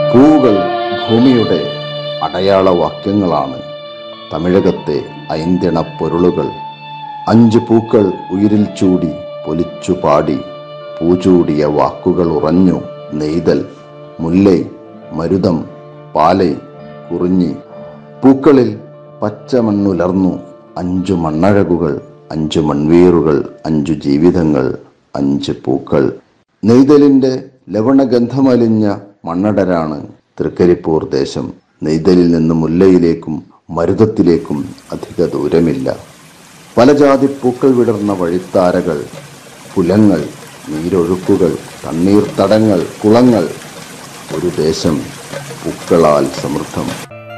പൂവുകൾ ഭൂമിയുടെ അടയാളവാക്യങ്ങളാണ് തമിഴകത്തെ ഐന്തിണ പൊരുളുകൾ അഞ്ചു പൂക്കൾ ഉയിരിൽ ചൂടി പൊലിച്ചു പാടി പൂചൂടിയ വാക്കുകൾ ഉറഞ്ഞു നെയ്തൽ മുല്ലൈ മരുതം പാലൈ കുറിഞ്ഞി പൂക്കളിൽ പച്ചമണ്ണുലർന്നു അഞ്ചു മണ്ണഴകുകൾ അഞ്ചു മൺവീറുകൾ അഞ്ചു ജീവിതങ്ങൾ അഞ്ച് പൂക്കൾ നെയ്തലിന്റെ ലവണഗന്ധമലിഞ്ഞ മണ്ണടരാണ് തൃക്കരിപ്പൂർ ദേശം നെയ്തലിൽ നിന്ന് മുല്ലയിലേക്കും മരുതത്തിലേക്കും അധിക ദൂരമില്ല പല ജാതി പൂക്കൾ വിടർന്ന വഴിത്താരകൾ പുലങ്ങൾ നീരൊഴുക്കുകൾ തണ്ണീർത്തടങ്ങൾ കുളങ്ങൾ ഒരു ദേശം പൂക്കളാൽ സമൃദ്ധം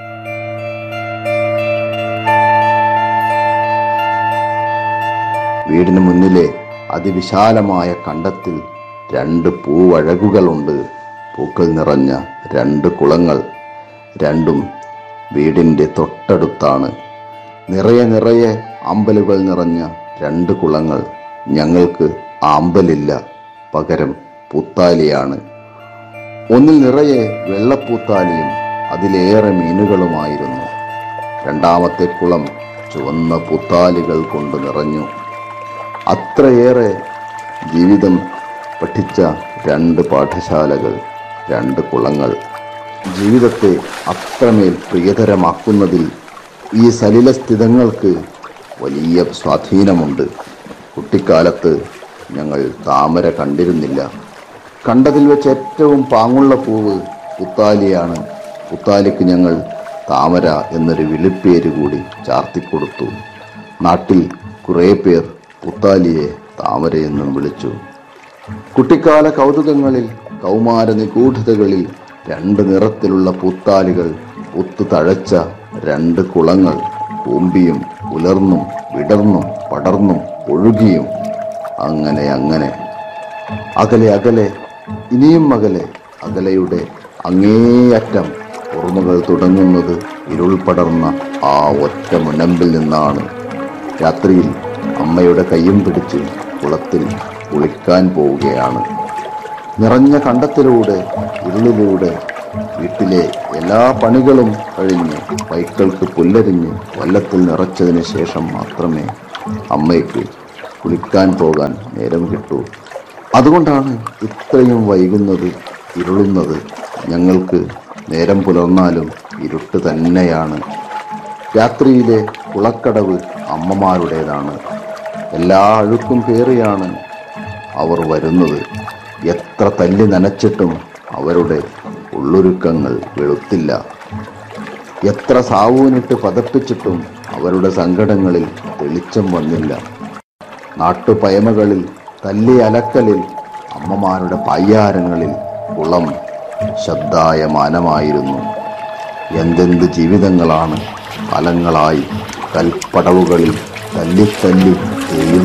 വീടിന് മുന്നിലെ അതിവിശാലമായ കണ്ടത്തിൽ രണ്ട് പൂവഴകുകളുണ്ട് പൂക്കൾ നിറഞ്ഞ രണ്ട് കുളങ്ങൾ രണ്ടും വീടിൻ്റെ തൊട്ടടുത്താണ് നിറയെ നിറയെ അമ്പലുകൾ നിറഞ്ഞ രണ്ട് കുളങ്ങൾ ഞങ്ങൾക്ക് ആമ്പലില്ല പകരം പൂത്താലിയാണ് ഒന്നിൽ നിറയെ വെള്ളപ്പൂത്താലിയും അതിലേറെ മീനുകളുമായിരുന്നു രണ്ടാമത്തെ കുളം ചുവന്ന പൂത്താലികൾ കൊണ്ട് നിറഞ്ഞു അത്രയേറെ ജീവിതം പഠിച്ച രണ്ട് പാഠശാലകൾ രണ്ട് കുളങ്ങൾ ജീവിതത്തെ അത്രമേൽ പ്രിയതരമാക്കുന്നതിൽ ഈ സലിലസ്ഥിതങ്ങൾക്ക് വലിയ സ്വാധീനമുണ്ട് കുട്ടിക്കാലത്ത് ഞങ്ങൾ താമര കണ്ടിരുന്നില്ല കണ്ടതിൽ വെച്ച് ഏറ്റവും പാങ്ങുള്ള പൂവ് പുത്താലിയാണ് പുത്താലിക്ക് ഞങ്ങൾ താമര എന്നൊരു വിളിപ്പേര് കൂടി ചാർത്തിക്കൊടുത്തു നാട്ടിൽ കുറേ പേർ പുത്താലിയെ താമരയെന്നും വിളിച്ചു കുട്ടിക്കാല കൗതുകങ്ങളിൽ കൗമാര നിഗൂഢതകളിൽ രണ്ട് നിറത്തിലുള്ള പൂത്താലികൾ പുത്തു തഴച്ച രണ്ട് കുളങ്ങൾ കൂമ്പിയും ഉലർന്നും വിടർന്നും പടർന്നും ഒഴുകിയും അങ്ങനെ അങ്ങനെ അകലെ അകലെ ഇനിയും അകലെ അകലെയുടെ അങ്ങേയറ്റം ഓർമ്മകൾ തുടങ്ങുന്നത് ഇരുൾ പടർന്ന ആ ഒറ്റ മുനമ്പിൽ നിന്നാണ് രാത്രിയിൽ അമ്മയുടെ കയ്യും പിടിച്ച് കുളത്തിൽ കുളിക്കാൻ പോവുകയാണ് നിറഞ്ഞ കണ്ടത്തിലൂടെ ഇരുളിലൂടെ വീട്ടിലെ എല്ലാ പണികളും കഴിഞ്ഞ് പൈക്കൾക്ക് പുല്ലരിഞ്ഞ് വല്ലത്തിൽ നിറച്ചതിന് ശേഷം മാത്രമേ അമ്മയ്ക്ക് കുളിക്കാൻ പോകാൻ നേരം കിട്ടൂ അതുകൊണ്ടാണ് ഇത്രയും വൈകുന്നത് ഇരുളുന്നത് ഞങ്ങൾക്ക് നേരം പുലർന്നാലും ഇരുട്ട് തന്നെയാണ് രാത്രിയിലെ കുളക്കടവ് അമ്മമാരുടേതാണ് എല്ലാ അഴുക്കും പേറിയാണ് അവർ വരുന്നത് എത്ര തല്ലി നനച്ചിട്ടും അവരുടെ ഉള്ളൊരുക്കങ്ങൾ വെളുത്തില്ല എത്ര സാവൂനിട്ട് പതപ്പിച്ചിട്ടും അവരുടെ സങ്കടങ്ങളിൽ തെളിച്ചം വന്നില്ല നാട്ടുപയമകളിൽ തല്ലി അലക്കലിൽ അമ്മമാരുടെ പയ്യാരങ്ങളിൽ കുളം ശബ്ദായമാനമായിരുന്നു എന്തെന്ത് ജീവിതങ്ങളാണ് കാലങ്ങളായി കൽപ്പടവുകളിൽ തല്ലിത്തല്ലി ചെയ്യുന്നത്